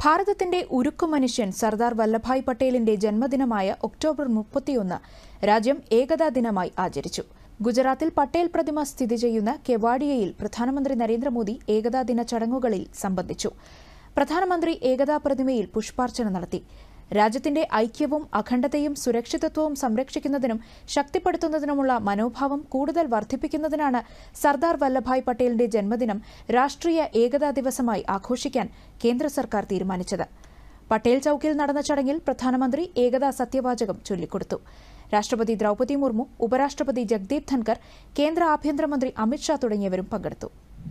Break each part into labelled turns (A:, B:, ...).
A: ഭാരതത്തിന്റെ ഉരുക്കു മനുഷ്യൻ സർദാർ വല്ലഭായ് പട്ടേലിന്റെ ജന്മദിനമായ ഒക്ടോബർ മുപ്പത്തിയൊന്ന് രാജ്യം ഏകതാ ദിനമായി ആചരിച്ചു ഗുജറാത്തിൽ പട്ടേൽ പ്രതിമ സ്ഥിതി ചെയ്യുന്ന കെവാഡിയയിൽ പ്രധാനമന്ത്രി നരേന്ദ്രമോദി ഏകതാ ദിന ചടങ്ങുകളിൽ സംബന്ധിച്ചു പ്രധാനമന്ത്രി ഏകതാ പ്രതിമയിൽ പുഷ്പാർച്ചന നടത്തി രാജ്യത്തിന്റെ ഐക്യവും അഖണ്ഡതയും സുരക്ഷിതത്വവും സംരക്ഷിക്കുന്നതിനും ശക്തിപ്പെടുത്തുന്നതിനുമുള്ള മനോഭാവം കൂടുതൽ വർദ്ധിപ്പിക്കുന്നതിനാണ് സർദാർ വല്ലഭായ് പട്ടേലിന്റെ ജന്മദിനം രാഷ്ട്രീയ ഏകതാ ദിവസമായി ആഘോഷിക്കാൻ കേന്ദ്ര സർക്കാർ തീരുമാനിച്ചത് പട്ടേൽ ചൌക്കിൽ നടന്ന ചടങ്ങിൽ പ്രധാനമന്ത്രി ഏകതാ സത്യവാചകം ചൊല്ലിക്കൊടുത്തു രാഷ്ട്രപതി ദ്രൌപദി മുർമു ഉപരാഷ്ട്രപതി ജഗ്ദീപ് ധൻകർ കേന്ദ്ര ആഭ്യന്തരമന്ത്രി അമിത്ഷാ തുടങ്ങിയവരും പങ്കെടുത്തു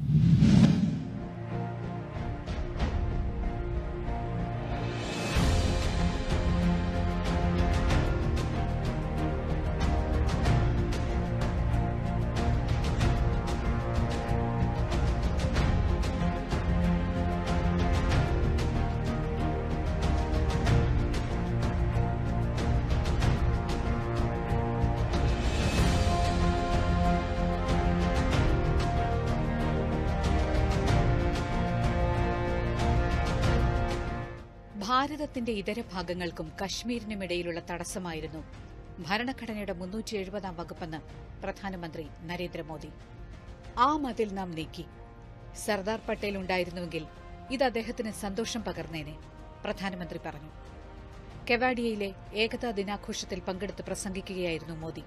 B: ഭാരതത്തിന്റെ ഇതര ഭാഗങ്ങൾക്കും കശ്മീരിനുമിടയിലുള്ള തടസ്സമായിരുന്നു ഭരണഘടനയുടെ മുന്നൂറ്റി എഴുപതാം വകുപ്പെന്ന് പ്രധാനമന്ത്രി നരേന്ദ്രമോദി ആ മതിൽ നാം നീക്കി സർദാർ പട്ടേൽ ഉണ്ടായിരുന്നുവെങ്കിൽ ഇത് അദ്ദേഹത്തിന് സന്തോഷം പകർന്നേനെ പ്രധാനമന്ത്രി പറഞ്ഞു കെവാഡിയയിലെ ഏകതാ ദിനാഘോഷത്തിൽ പങ്കെടുത്ത് പ്രസംഗിക്കുകയായിരുന്നു മോദി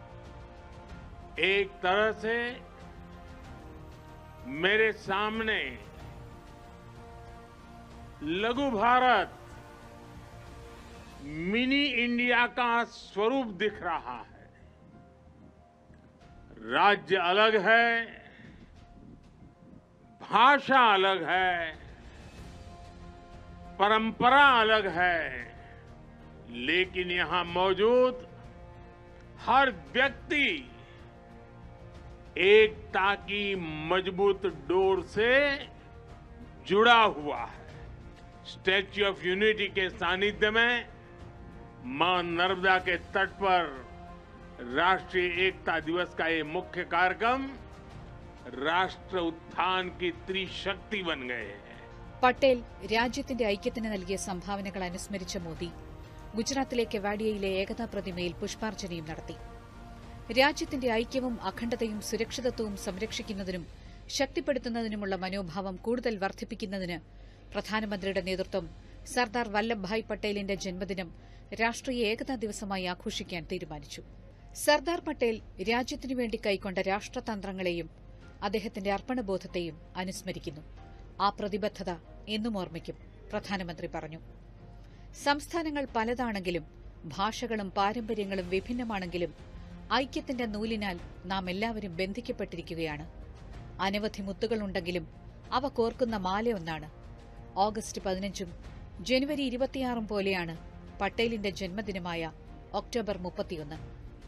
C: एक तरह से मेरे सामने लघु भारत मिनी इंडिया का स्वरूप दिख रहा है राज्य अलग है भाषा अलग है परंपरा अलग है लेकिन यहां मौजूद हर व्यक्ति एकता की मजबूत डोर से जुड़ा हुआ है स्टैच्यू ऑफ यूनिटी के सानिध्य में मां नर्मदा के तट पर राष्ट्रीय एकता दिवस का ये मुख्य कार्यक्रम राष्ट्र उत्थान की त्रिशक्ति बन गए हैं
B: പട്ടേൽ രാജ്യത്തിന്റെ ഐക്യത്തിന് നൽകിയ സംഭാവനകൾ അനുസ്മരിച്ച മോദി ഗുജറാത്തിലെ കെവാഡിയയിലെ ഏകതാ പ്രതിമയിൽ പുഷ്പാർച്ചനയും നടത്തി രാജ്യത്തിന്റെ ഐക്യവും അഖണ്ഡതയും സുരക്ഷിതത്വവും സംരക്ഷിക്കുന്നതിനും ശക്തിപ്പെടുത്തുന്നതിനുമുള്ള മനോഭാവം കൂടുതൽ വർദ്ധിപ്പിക്കുന്നതിന് പ്രധാനമന്ത്രിയുടെ നേതൃത്വം സർദാർ വല്ലഭ്ഭായ് പട്ടേലിന്റെ ജന്മദിനം രാഷ്ട്രീയ ഏകതാ ദിവസമായി ആഘോഷിക്കാൻ തീരുമാനിച്ചു സർദാർ പട്ടേൽ രാജ്യത്തിനു വേണ്ടി കൈക്കൊണ്ട രാഷ്ട്രതന്ത്രങ്ങളെയും അദ്ദേഹത്തിന്റെ അർപ്പണബോധത്തെയും അനുസ്മരിക്കുന്നു ആ പ്രതിബദ്ധത എന്നും ഓർമ്മിക്കും പ്രധാനമന്ത്രി പറഞ്ഞു സംസ്ഥാനങ്ങൾ പലതാണെങ്കിലും ഭാഷകളും പാരമ്പര്യങ്ങളും വിഭിന്നമാണെങ്കിലും ഐക്യത്തിന്റെ നൂലിനാൽ നാം എല്ലാവരും ബന്ധിക്കപ്പെട്ടിരിക്കുകയാണ് അനവധി മുത്തുകളുണ്ടെങ്കിലും അവ കോർക്കുന്ന മാല ഒന്നാണ് ഓഗസ്റ്റ് പതിനഞ്ചും ജനുവരി ഇരുപത്തിയാറും പോലെയാണ് പട്ടേലിന്റെ ജന്മദിനമായ ഒക്ടോബർ മുപ്പത്തിയൊന്ന്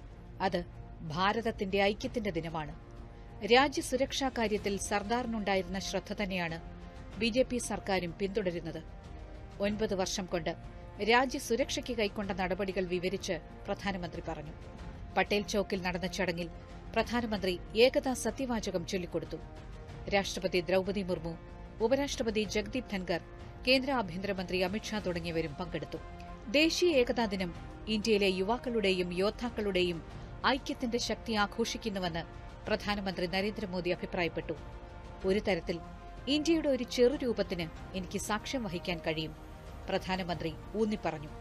B: അത് ഭാരതത്തിന്റെ ഐക്യത്തിന്റെ ദിനമാണ് രാജ്യസുരക്ഷാ കാര്യത്തിൽ സർദാറിനുണ്ടായിരുന്ന ശ്രദ്ധ തന്നെയാണ് ബി ജെ പി സർക്കാരും പിന്തുടരുന്നത് ഒൻപത് വർഷം കൊണ്ട് രാജ്യസുരക്ഷയ്ക്ക് കൈക്കൊണ്ട നടപടികൾ വിവരിച്ച് പ്രധാനമന്ത്രി പറഞ്ഞു പട്ടേൽ ചൌക്കിൽ നടന്ന ചടങ്ങിൽ പ്രധാനമന്ത്രി ഏകതാ സത്യവാചകം ചൊല്ലിക്കൊടുത്തു രാഷ്ട്രപതി ദ്രൌപദി മുർമു ഉപരാഷ്ട്രപതി ജഗ്ദീപ് ധൻകർ കേന്ദ്ര ആഭ്യന്തരമന്ത്രി അമിത്ഷാ തുടങ്ങിയവരും പങ്കെടുത്തു ദേശീയ ഏകതാ ദിനം ഇന്ത്യയിലെ യുവാക്കളുടെയും യോദ്ധാക്കളുടെയും ഐക്യത്തിന്റെ ശക്തി ആഘോഷിക്കുന്നുവെന്ന് പ്രധാനമന്ത്രി നരേന്ദ്രമോദി അഭിപ്രായപ്പെട്ടു ഒരു തരത്തിൽ ഇന്ത്യയുടെ ഒരു ചെറുരൂപത്തിന് എനിക്ക് സാക്ഷ്യം വഹിക്കാൻ കഴിയും പ്രധാനമന്ത്രി ഊന്നിപ്പറഞ്ഞു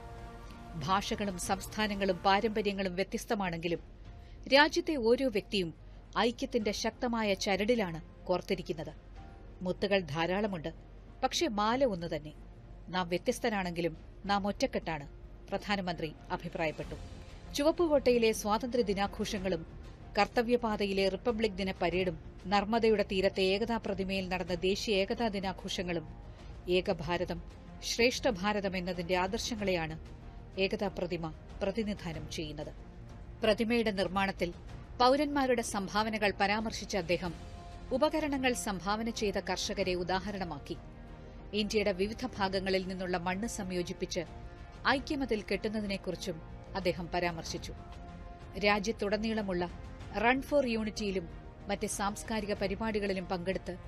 B: ഭാഷകളും സംസ്ഥാനങ്ങളും പാരമ്പര്യങ്ങളും വ്യത്യസ്തമാണെങ്കിലും രാജ്യത്തെ ഓരോ വ്യക്തിയും ഐക്യത്തിന്റെ ശക്തമായ ചരടിലാണ് കോർത്തിരിക്കുന്നത് മുത്തുകൾ ധാരാളമുണ്ട് പക്ഷേ മാല ഒന്നു തന്നെ നാം വ്യത്യസ്തരാണെങ്കിലും നാം ഒറ്റക്കെട്ടാണ് പ്രധാനമന്ത്രി അഭിപ്രായപ്പെട്ടു ചുവപ്പുകോട്ടയിലെ സ്വാതന്ത്ര്യ ദിനാഘോഷങ്ങളും കർത്തവ്യപാതയിലെ റിപ്പബ്ലിക് ദിന പരേഡും നർമ്മദയുടെ തീരത്തെ ഏകതാ പ്രതിമയിൽ നടന്ന ദേശീയ ഏകതാ ദിനാഘോഷങ്ങളും ഏകഭാരതം ശ്രേഷ്ഠ ഭാരതം എന്നതിന്റെ ആദർശങ്ങളെയാണ് ഏകതാ പ്രതിമ പ്രതിനിധാനം ചെയ്യുന്നത് പ്രതിമയുടെ നിർമ്മാണത്തിൽ പൌരന്മാരുടെ സംഭാവനകൾ പരാമർശിച്ച അദ്ദേഹം ഉപകരണങ്ങൾ സംഭാവന ചെയ്ത കർഷകരെ ഉദാഹരണമാക്കി ഇന്ത്യയുടെ വിവിധ ഭാഗങ്ങളിൽ നിന്നുള്ള മണ്ണ് സംയോജിപ്പിച്ച് ഐക്യമതിൽ കെട്ടുന്നതിനെക്കുറിച്ചും അദ്ദേഹം പരാമർശിച്ചു രാജ്യത്തുടനീളമുള്ള റൺ ഫോർ യൂണിറ്റിയിലും മറ്റ് സാംസ്കാരിക പരിപാടികളിലും പങ്കെടുത്ത്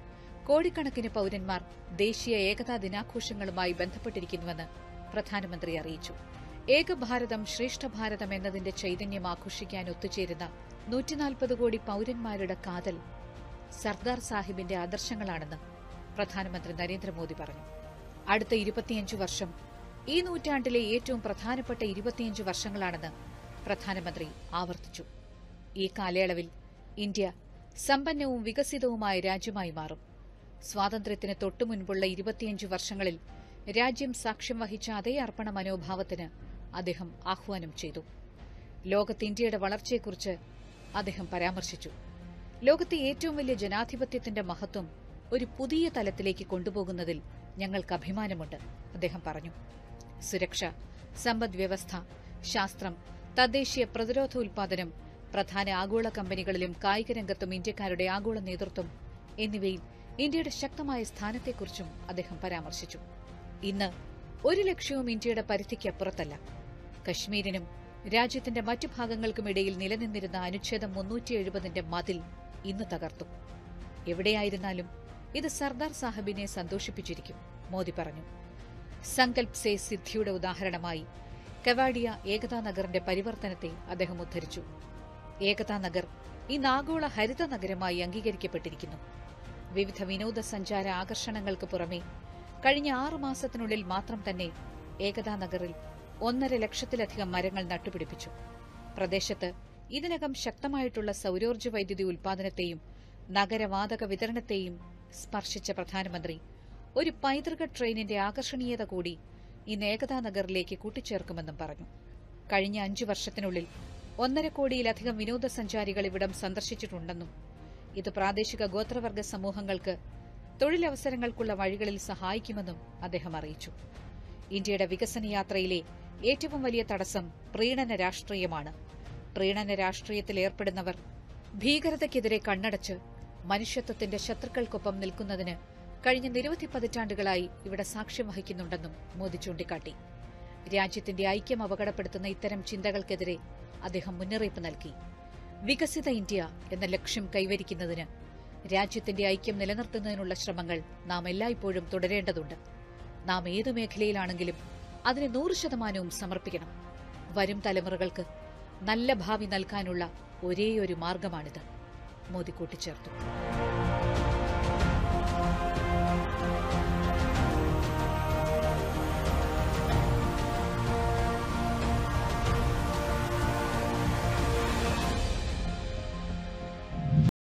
B: കോടിക്കണക്കിന് പൌരന്മാർ ദേശീയ ഏകതാ ദിനാഘോഷങ്ങളുമായി ബന്ധപ്പെട്ടിരിക്കുന്നുവെന്ന് പ്രധാനമന്ത്രി അറിയിച്ചു ഏകഭാരതം ശ്രേഷ്ഠ ഭാരതം എന്നതിന്റെ ചൈതന്യം ആഘോഷിക്കാൻ ഒത്തുചേരുന്ന നൂറ്റിനാൽപ്പത് കോടി പൌരന്മാരുടെ കാതൽ സർദാർ സാഹിബിന്റെ ആദർശങ്ങളാണെന്ന് പ്രധാനമന്ത്രി നരേന്ദ്രമോദി പറഞ്ഞു അടുത്ത ഇരുപത്തിയഞ്ചു വർഷം ഈ നൂറ്റാണ്ടിലെ ഏറ്റവും പ്രധാനപ്പെട്ട ഇരുപത്തിയഞ്ച് വർഷങ്ങളാണെന്ന് പ്രധാനമന്ത്രി ആവർത്തിച്ചു ഈ കാലയളവിൽ ഇന്ത്യ സമ്പന്നവും വികസിതവുമായ രാജ്യമായി മാറും സ്വാതന്ത്ര്യത്തിന് തൊട്ടുമുൻപുള്ള ഇരുപത്തിയഞ്ച് വർഷങ്ങളിൽ രാജ്യം സാക്ഷ്യം വഹിച്ച അതേ അർപ്പണ മനോഭാവത്തിന് അദ്ദേഹം ആഹ്വാനം ചെയ്തു ലോകത്ത് ഇന്ത്യയുടെ വളർച്ചയെക്കുറിച്ച് അദ്ദേഹം പരാമർശിച്ചു ലോകത്തെ ഏറ്റവും വലിയ ജനാധിപത്യത്തിന്റെ മഹത്വം ഒരു പുതിയ തലത്തിലേക്ക് കൊണ്ടുപോകുന്നതിൽ ഞങ്ങൾക്ക് അഭിമാനമുണ്ട് അദ്ദേഹം പറഞ്ഞു സുരക്ഷ സമ്പദ് വ്യവസ്ഥ ശാസ്ത്രം തദ്ദേശീയ പ്രതിരോധ ഉൽപാദനം പ്രധാന ആഗോള കമ്പനികളിലും കായിക രംഗത്തും ഇന്ത്യക്കാരുടെ ആഗോള നേതൃത്വം എന്നിവയിൽ ഇന്ത്യയുടെ ശക്തമായ സ്ഥാനത്തെക്കുറിച്ചും അദ്ദേഹം പരാമർശിച്ചു ഇന്ന് ഒരു ലക്ഷ്യവും ഇന്ത്യയുടെ പരിധിക്ക് അപ്പുറത്തല്ല കശ്മീരിനും രാജ്യത്തിന്റെ മറ്റു ഭാഗങ്ങൾക്കുമിടയിൽ നിലനിന്നിരുന്ന അനുച്ഛേദം മുന്നൂറ്റി എഴുപതിന്റെ മതിൽ ഇന്ന് തകർത്തു എവിടെയായിരുന്നാലും ഇത് സർദാർ സാഹിബിനെ സന്തോഷിപ്പിച്ചിരിക്കും മോദി പറഞ്ഞു സങ്കൽപ് സേ സിദ്ധിയുടെ ഉദാഹരണമായി കവാഡിയ ഏകതാ നഗറിന്റെ പരിവർത്തനത്തെ അദ്ദേഹം ഉദ്ധരിച്ചു ഏകതാ നഗർ ഇന്ന് ആഗോള ഹരിത നഗരമായി അംഗീകരിക്കപ്പെട്ടിരിക്കുന്നു വിവിധ വിനോദസഞ്ചാര ആകർഷണങ്ങൾക്ക് പുറമെ കഴിഞ്ഞ ആറു മാസത്തിനുള്ളിൽ മാത്രം തന്നെ ഏകതാ നഗറിൽ ഒന്നര ലക്ഷത്തിലധികം മരങ്ങൾ നട്ടുപിടിപ്പിച്ചു പ്രദേശത്ത് ഇതിനകം ശക്തമായിട്ടുള്ള സൌരോർജ്ജ വൈദ്യുതി ഉൽപാദനത്തെയും നഗരവാതക വിതരണത്തെയും സ്പർശിച്ച പ്രധാനമന്ത്രി ഒരു പൈതൃക ട്രെയിനിന്റെ ആകർഷണീയത കൂടി ഇന്ന് ഏകതാ നഗറിലേക്ക് കൂട്ടിച്ചേർക്കുമെന്നും പറഞ്ഞു കഴിഞ്ഞ അഞ്ചു വർഷത്തിനുള്ളിൽ ഒന്നര കോടിയിലധികം വിനോദസഞ്ചാരികൾ ഇവിടം സന്ദർശിച്ചിട്ടുണ്ടെന്നും ഇത് പ്രാദേശിക ഗോത്രവർഗ സമൂഹങ്ങൾക്ക് തൊഴിലവസരങ്ങൾക്കുള്ള വഴികളിൽ സഹായിക്കുമെന്നും അദ്ദേഹം അറിയിച്ചു ഇന്ത്യയുടെ വികസന യാത്രയിലെ ഏറ്റവും വലിയ തടസ്സം പ്രീണന രാഷ്ട്രീയമാണ് പ്രീണന രാഷ്ട്രീയത്തിൽ ഏർപ്പെടുന്നവർ ഭീകരതയ്ക്കെതിരെ കണ്ണടച്ച് മനുഷ്യത്വത്തിന്റെ ശത്രുക്കൾക്കൊപ്പം നിൽക്കുന്നതിന് കഴിഞ്ഞ നിരവധി പതിറ്റാണ്ടുകളായി ഇവിടെ സാക്ഷ്യം വഹിക്കുന്നുണ്ടെന്നും മോദി ചൂണ്ടിക്കാട്ടി രാജ്യത്തിന്റെ ഐക്യം അപകടപ്പെടുത്തുന്ന ഇത്തരം ചിന്തകൾക്കെതിരെ അദ്ദേഹം മുന്നറിയിപ്പ് നൽകി വികസിത ഇന്ത്യ എന്ന ലക്ഷ്യം കൈവരിക്കുന്നതിന് രാജ്യത്തിന്റെ ഐക്യം നിലനിർത്തുന്നതിനുള്ള ശ്രമങ്ങൾ നാം എല്ലായ്പ്പോഴും തുടരേണ്ടതുണ്ട് നാം ഏതു മേഖലയിലാണെങ്കിലും അതിന് നൂറ് ശതമാനവും സമർപ്പിക്കണം വരും തലമുറകൾക്ക് നല്ല ഭാവി നൽകാനുള്ള ഒരേയൊരു മാർഗമാണിത് മോദി കൂട്ടിച്ചേർത്തു